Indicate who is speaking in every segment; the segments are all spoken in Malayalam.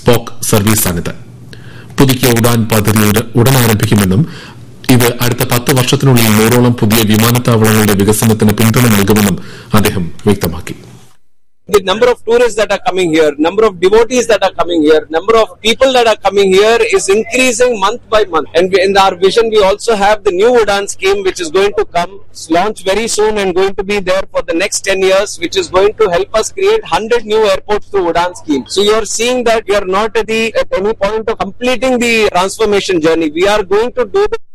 Speaker 1: സ്പോക്ക് സർവീസാണിത് പുതുക്കിയ ഉഡാൻ പദ്ധതി ഉട- ഉടൻ ആരംഭിക്കുമെന്നും ഇത് അടുത്ത പത്ത് വർഷത്തിനുള്ളിൽ നൂറോളം പുതിയ വിമാനത്താവളങ്ങളുടെ വികസനത്തിന് പിന്തുണ നൽകുമെന്നും അദ്ദേഹം വ്യക്തമാക്കി
Speaker 2: the number of tourists that are coming here, number of devotees that are coming here, number of people that are coming here is increasing month by month. And we- in our vision, we also have the new Udan scheme, which is going to come, launch very soon and going to be there for the next 10 years, which is going to help us create 100 new airports through Udan scheme. So you are seeing that we are not at the, at any point of completing the transformation journey. We are going to do the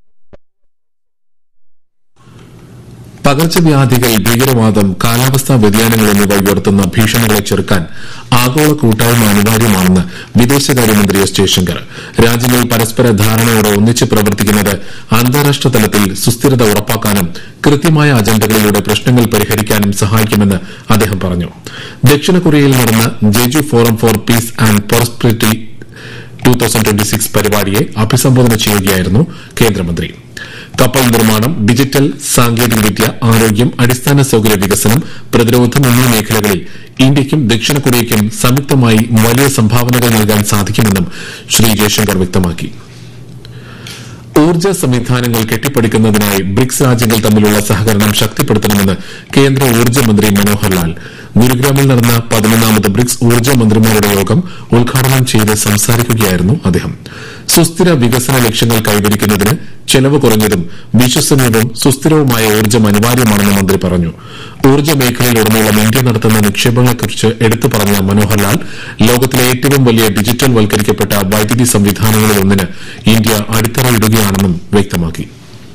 Speaker 1: പകർച്ചവ്യാധികൾ ഭീകരവാദം കാലാവസ്ഥാ വ്യതിയാനങ്ങൾ എന്നിവ ഉയർത്തുന്ന ഭീഷണികളെ ചെറുക്കാൻ ആഗോള കൂട്ടായ്മ അനിവാര്യമാണെന്ന് വിദേശകാര്യമന്ത്രി എസ് ജയശങ്കർ രാജ്യങ്ങൾ പരസ്പര ധാരണയോടെ ഒന്നിച്ച് പ്രവർത്തിക്കുന്നത് അന്താരാഷ്ട്ര തലത്തിൽ സുസ്ഥിരത ഉറപ്പാക്കാനും കൃത്യമായ അജണ്ടകളിലൂടെ പ്രശ്നങ്ങൾ പരിഹരിക്കാനും സഹായിക്കുമെന്ന് അദ്ദേഹം പറഞ്ഞു ദക്ഷിണ കൊറിയയിൽ നടന്ന Jeju forum for peace and prosperity two thousand twenty six പരിപാടിയെ അഭിസംബോധന ചെയ്യുകയായിരുന്നു കേന്ദ്രമന്ത്രി കപ്പൽ നിർമ്മാണം ഡിജിറ്റൽ സാങ്കേതികവിദ്യ ആരോഗ്യം അടിസ്ഥാന സൌകര്യ വികസനം പ്രതിരോധം എന്നീ മേഖലകളിൽ ഇന്ത്യയ്ക്കും ദക്ഷിണ കൊറിയയ്ക്കും സംയുക്തമായി വലിയ സംഭാവനകൾ നൽകാൻ സാധിക്കുമെന്നും ശ്രീ ജയശങ്കർ വ്യക്തമാക്കി ഊർജ്ജ സംവിധാനങ്ങൾ കെട്ടിപ്പടുക്കുന്നതിനായി ബ്രിക്സ് രാജ്യങ്ങൾ തമ്മിലുള്ള സഹകരണം ശക്തിപ്പെടുത്തണമെന്ന് കേന്ദ്ര ഊർജ്ജ മന്ത്രി മനോഹർ ലാൽ ഗുരുഗ്രാമിൽ നടന്ന പതിനൊന്നാമത് ബ്രിക്സ് ഊർജ്ജ മന്ത്രിമാരുടെ യോഗം ഉദ്ഘാടനം ചെയ്ത് സംസാരിക്കുകയായിരുന്നു അദ്ദേഹം സുസ്ഥിര വികസന ലക്ഷ്യങ്ങൾ കൈവരിക്കുന്നതിന് ചെലവ് കുറഞ്ഞതും വിശ്വസനീയവും സുസ്ഥിരവുമായ ഊർജ്ജം അനിവാര്യമാണെന്ന് മന്ത്രി പറഞ്ഞു ഊർജ്ജ മേഖലയിലുടനീളം ഇന്ത്യ നടത്തുന്ന നിക്ഷേപങ്ങളെക്കുറിച്ച് എടുത്തു പറഞ്ഞ മനോഹർ ലാൽ ലോകത്തിലെ ഏറ്റവും വലിയ ഡിജിറ്റൽ വൽക്കരിക്കപ്പെട്ട വൈദ്യുതി സംവിധാനങ്ങളിലൊന്നിന് ഇന്ത്യ അടിത്തറയിടുകയാണെന്നും വ്യക്തമാക്കി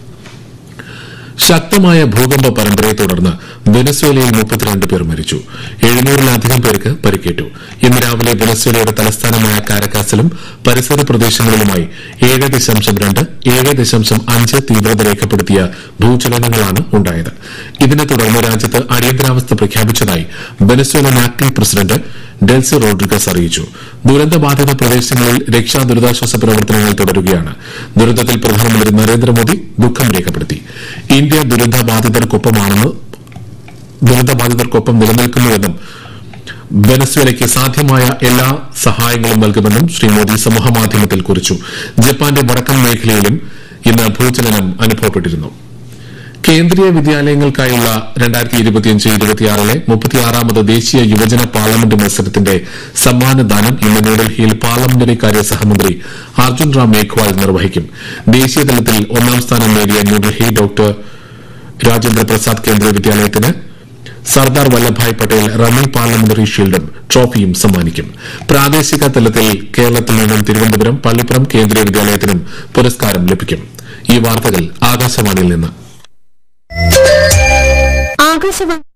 Speaker 1: ശക്തമായ ഭൂകമ്പ പരമ്പരയെ തുടർന്ന് വെനസ്വേലയിൽ മുപ്പത്തിരണ്ട് പേർ മരിച്ചു എഴുന്നൂറിലധികം പേർക്ക് പരിക്കേറ്റു ഇന്ന് രാവിലെ വെനസ്വേലയുടെ തലസ്ഥാനമായ കാരക്കാസിലും പരിസര പ്രദേശങ്ങളിലുമായി ഏഴ് ദശാംശം രണ്ട് ഏഴ് ദശാംശം അഞ്ച് തീവ്രത രേഖപ്പെടുത്തിയ ഭൂചലനങ്ങളാണ് ഉണ്ടായത് ഇതിനെ തുടർന്ന് രാജ്യത്ത് അടിയന്തരാവസ്ഥ പ്രഖ്യാപിച്ചതായി Venezuela acting president Delcy Rodriguez അറിയിച്ചു ദുരന്തബാധിത പ്രദേശങ്ങളിൽ രക്ഷാ ദുരിതാശ്വാസ പ്രവർത്തനങ്ങൾ തുടരുകയാണ് ദുരന്തത്തിൽ പ്രധാനമന്ത്രി നരേന്ദ്രമോദി ദുഃഖം രേഖപ്പെടുത്തി ഇന്ത്യ ദുരന്തബാധിതർക്കൊപ്പമാണെന്ന് ദുരന്തബാധിതർക്കൊപ്പം നിലനിൽക്കുന്നുവെന്നും വെനസ്വേലയ്ക്ക് സാധ്യമായ എല്ലാ സഹായങ്ങളും നൽകുമെന്നും ശ്രീ മോദി സമൂഹമാധ്യമത്തിൽ കുറിച്ചു ജപ്പാന്റെ വടക്കൻ മേഖലയിലും ഇന്ന് ഭൂചലനം അനുഭവപ്പെട്ടിരുന്നു കേന്ദ്രീയ വിദ്യാലയങ്ങൾക്കായുള്ള രണ്ടായിരത്തി ഇരുപത്തിയഞ്ച് ഇരുപത്തിയാറിലെ മുപ്പത്തിയാറാമത് ദേശീയ യുവജന പാർലമെന്റ് മത്സരത്തിന്റെ സമ്മാനദാനം ഇന്ന് ന്യൂഡൽഹിയിൽ പാർലമെന്ററി കാര്യ സഹമന്ത്രി അർജുൻ റാം മേഘ്വാൾ നിർവഹിക്കും ദേശീയതലത്തിൽ ഒന്നാം സ്ഥാനം നേടിയ ന്യൂഡൽഹി ഡോക്ടർ രാജേന്ദ്ര പ്രസാദ് കേന്ദ്രീയ വിദ്യാലയത്തിന് സർദാർ വല്ലഭായ് പട്ടേൽ റമൽ പാർലമെന്ററി ഷീൽഡും ട്രോഫിയും സമ്മാനിക്കും പ്രാദേശിക തലത്തിൽ കേരളത്തിൽ നിന്നും തിരുവനന്തപുരം പള്ളിപ്പുറം കേന്ദ്രീയ വിദ്യാലയത്തിനും പുരസ്കാരം ലഭിക്കും ഈ വാർത്തകൾ ആകാശവാണിയിൽ നിന്ന്
Speaker 3: ആകാശവാണി